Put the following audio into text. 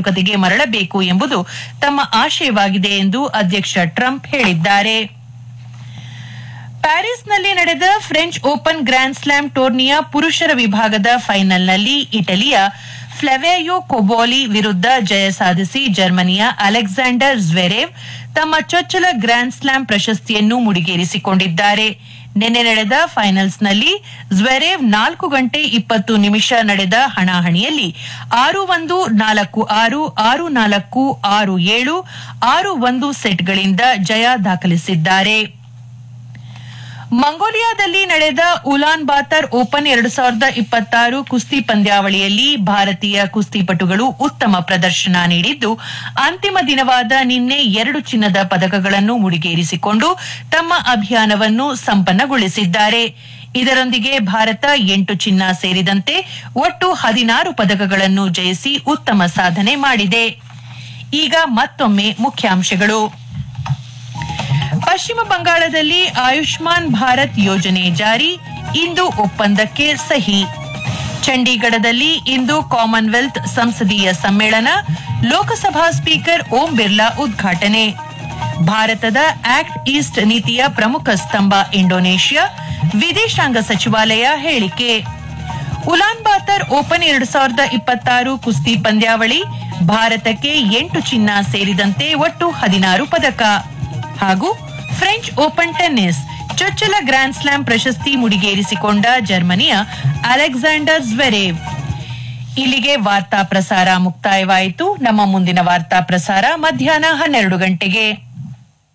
ಮಾತುಕತೆಗೆ ಮರಳಬೇಕು ಎಂಬುದು ತಮ್ಮ ಆಶಯವಾಗಿದೆ ಎಂದು ಅಧ್ಯಕ್ಷ ಟ್ರಂಪ್ ಹೇಳಿದ್ದಾರೆ ಪ್ಯಾರಿಸ್ನಲ್ಲಿ ನಡೆದ ಫ್ರೆಂಚ್ ಓಪನ್ ಗ್ರ್ಯಾಂಡ್ ಸ್ಲಾಮ್ ಟೂರ್ನಿಯ ಪುರುಷರ ವಿಭಾಗದ ಫೈನಲ್ನಲ್ಲಿ ಇಟಲಿಯ ಫ್ಲೆವೆಯೋ ಕೊಬೋಲಿ ವಿರುದ್ಧ ಜಯ ಸಾಧಿಸಿ ಜರ್ಮನಿಯ ಅಲೆಕ್ಸಾಂಡರ್ ಜ್ವೆರೇವ್ ತಮ್ಮ ಚೊಚ್ಚಲ ಗ್ರ್ಯಾಂಡ್ ಸ್ಲಾಮ್ ಪ್ರಶಸ್ತಿಯನ್ನು ಮುಡಿಗೇರಿಸಿಕೊಂಡಿದ್ದಾರೆ ನಿನ್ನೆ ನಡೆದ ಫೈನಲ್ಸ್ನಲ್ಲಿ ಜ್ವೆರೇವ್ ನಾಲ್ಕು ಗಂಟೆ ಇಪ್ಪತ್ತು ನಿಮಿಷ ನಡೆದ ಹಣಾಹಣಿಯಲ್ಲಿ ಆರು ಒಂದು ನಾಲ್ಕು ಆರು ಆರು ನಾಲ್ಕು ಆರು ಏಳು ಆರು ಒಂದು ಸೆಟ್ಗಳಿಂದ ಜಯ ದಾಖಲಿಸಿದ್ದಾರೆ ಮಂಗೋಲಿಯಾದಲ್ಲಿ ನಡೆದ ಉಲಾನ್ ಬಾತರ್ ಓಪನ್ ಎರಡು ಸಾವಿರದ ಇಪ್ಪತ್ತಾರು ಕುಸ್ತಿ ಪಂದ್ಯಾವಳಿಯಲ್ಲಿ ಭಾರತೀಯ ಕುಸ್ತಿಪಟುಗಳು ಉತ್ತಮ ಪ್ರದರ್ಶನ ನೀಡಿದ್ದು ಅಂತಿಮ ದಿನವಾದ ನಿನ್ನೆ ಎರಡು ಚಿನ್ನದ ಪದಕಗಳನ್ನು ಮುಡಿಗೇರಿಸಿಕೊಂಡು ತಮ್ಮ ಅಭಿಯಾನವನ್ನು ಸಂಪನ್ನಗೊಳಿಸಿದ್ದಾರೆ ಇದರೊಂದಿಗೆ ಭಾರತ ಎಂಟು ಚಿನ್ನ ಸೇರಿದಂತೆ ಒಟ್ಟು ಹದಿನಾರು ಪದಕಗಳನ್ನು ಜಯಿಸಿ ಉತ್ತಮ ಸಾಧನೆ ಮಾಡಿದೆ ಈಗ ಮತ್ತೊಮ್ಮೆ ಮುಖ್ಯಾಂಶಗಳು ಪಶ್ಚಿಮ ಬಂಗಾಳದಲ್ಲಿ ಆಯುಷ್ಮಾನ್ ಭಾರತ್ ಯೋಜನೆ ಜಾರಿ ಇಂದು ಒಪ್ಪಂದಕ್ಕೆ ಸಹಿ ಚಂಡೀಗಢದಲ್ಲಿ ಇಂದು ಕಾಮನ್ವೆಲ್ತ್ ಸಂಸದೀಯ ಸಮ್ಮೇಳನ ಲೋಕಸಭಾ ಸ್ಪೀಕರ್ ಓಂ ಬಿರ್ಲಾ ಉದ್ಘಾಟನೆ ಭಾರತದ ಆಕ್ಟ್ ಈಸ್ಟ್ ನೀತಿಯ ಪ್ರಮುಖ ಸ್ತಂಭ ಇಂಡೋನೇಷ್ಯಾ ವಿದೇಶಾಂಗ ಸಚಿವಾಲಯ ಹೇಳಿಕೆ ಉಲಾನ್ ಬಾತರ್ ಓಪನ್ ಎರಡು ಸಾವಿರದ ಇಪ್ಪತ್ತಾರು ಕುಸ್ತಿ ಪಂದ್ಯಾವಳಿ ಭಾರತಕ್ಕೆ ಎಂಟು ಚಿನ್ನ ಸೇರಿದಂತೆ ಒಟ್ಟು ಹದಿನಾರು ಪದಕ ಹಾಗೂ ಫ್ರೆಂಚ್ ಓಪನ್ ಟೆನ್ನಿಸ್ ಚೊಚ್ಚಲ ಗ್ರ್ಯಾಂಡ್ ಸ್ಲಾಮ್ ಪ್ರಶಸ್ತಿ ಮುಡಿಗೇರಿಸಿಕೊಂಡ ಜರ್ಮನಿಯ ಅಲೆಕ್ಸಾಂಡರ್ ಜ್ವೆರೇವ್ ಇಲ್ಲಿಗೆ ವಾರ್ತಾ ಪ್ರಸಾರ ಮುಕ್ತಾಯವಾಯಿತು ನಮ್ಮ ಮುಂದಿನ ವಾರ್ತಾ ಪ್ರಸಾರ ಮಧ್ಯಾಹ್ನ ಹನ್ನೆರಡು ಗಂಟೆಗೆ